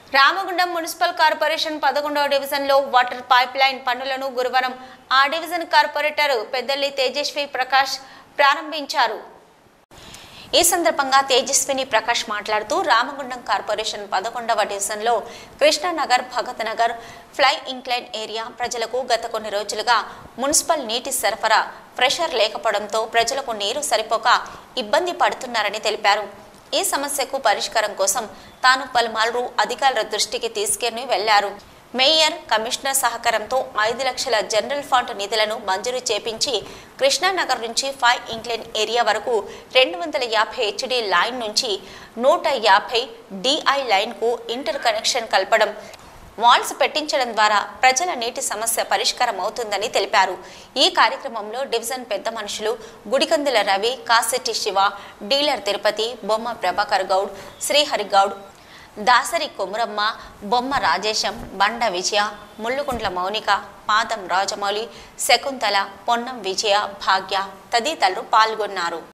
Ramagundam municipal corporation పదకొండవ డివిజన్లో water pipe line పనులను గురువారం ఆ డివిజన్ కార్పొరేటర్ పెద్దల్లి తేజస్వి ప్రకాష్ ప్రారంభించారు ఈ సందర్భంగా తేజస్విని ప్రకాష్ మాట్లాడుతూ రామగుండం కార్పొరేషన్ పదకొండవ డివిజన్లో Krishnanagar Bhagat Nagar fly incline area ప్రజలకు గత కొన్ని రోజులుగా మున్సిపల్ నీటి సరఫరా ప్రెషర్ లేకపోవడంతో ప్రజలకు నీరు సరిపోక ఇబ్బంది పడుతున్నారని తెలిపారు ఈ సమస్యకు పరిష్కారం కోసం తాను పలుమార్లు అధికారుల దృష్టికి తీసుకెళ్లి వెళ్లారు మేయర్ కమిషనర్ సహకారంతో ఐదు లక్షల జనరల్ ఫండ్ నిధులను మంజూరు చేపించి కృష్ణానగర్ నుంచి ఫైవ్ ఇంక్లైన్ ఏరియా వరకు రెండు వందల యాభై హెచ్డి లైన్ నుంచి నూట యాభై డిఐ లైన్కు ఇంటర్ కనెక్షన్ కలపడం వాల్స్ పెట్టించడం ద్వారా ప్రజల నీటి సమస్య పరిష్కారం అవుతుందని తెలిపారు ఈ కార్యక్రమంలో డివిజన్ పెద్ద మనుషులు గుడికందుల రవి కాశెట్టి శివ డీలర్ తిరుపతి బొమ్మ ప్రభాకర్ గౌడ్ శ్రీహరి గౌడ్ దాసరి కొమురమ్మ బొమ్మ రాజేశం బండ విజయ ముళ్ళుకుంట్ల మౌనిక పాదం రాజమౌళి శకుంతల పొన్నం విజయ భాగ్య తదితరులు పాల్గొన్నారు